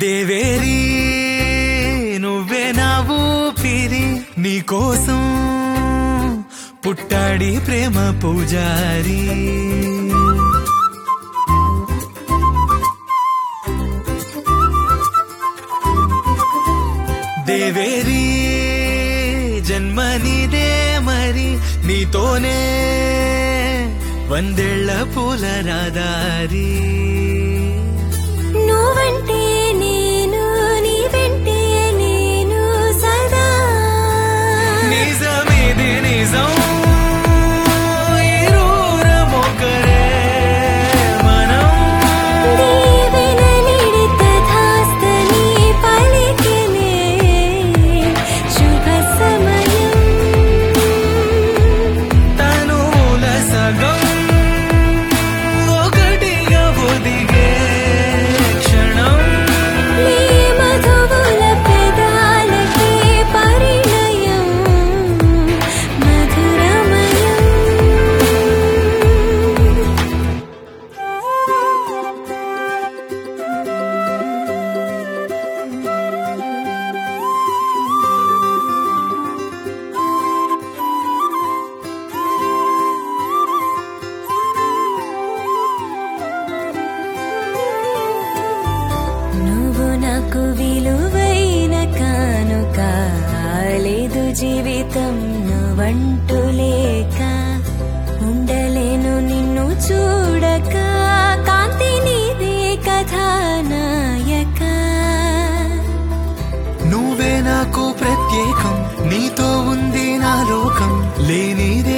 దేవేరి నువ్వే నా ఊపిరి నీకోసం పుట్టాడి ప్రేమ పూజారి దేవేరి జన్మనిదే మరి నీతోనే వందేళ్ల పూల రాదారి నువ్వంటే నేను నీ వెంటే నేను సదా నిజమిది నిజం ఇరువురమొకరే మనం దీవెన నీడి తథాస్తని పలికినే శుభ సమయం తనుల సగం ఒకటిగా ఒదిగే క్షణం నీ మధువుల పెదాలకే పరిణయం మధురమయం నువ్వు నాకు విలువైన కానుక లేదు జీవితం నువ్వంటూ లేక ఉండలేను నిన్ను చూడక కాంతి నీదే కథానాయక నువ్వే నాకు ప్రత్యేకం నీతో ఉంది నా లోకం లేనిదే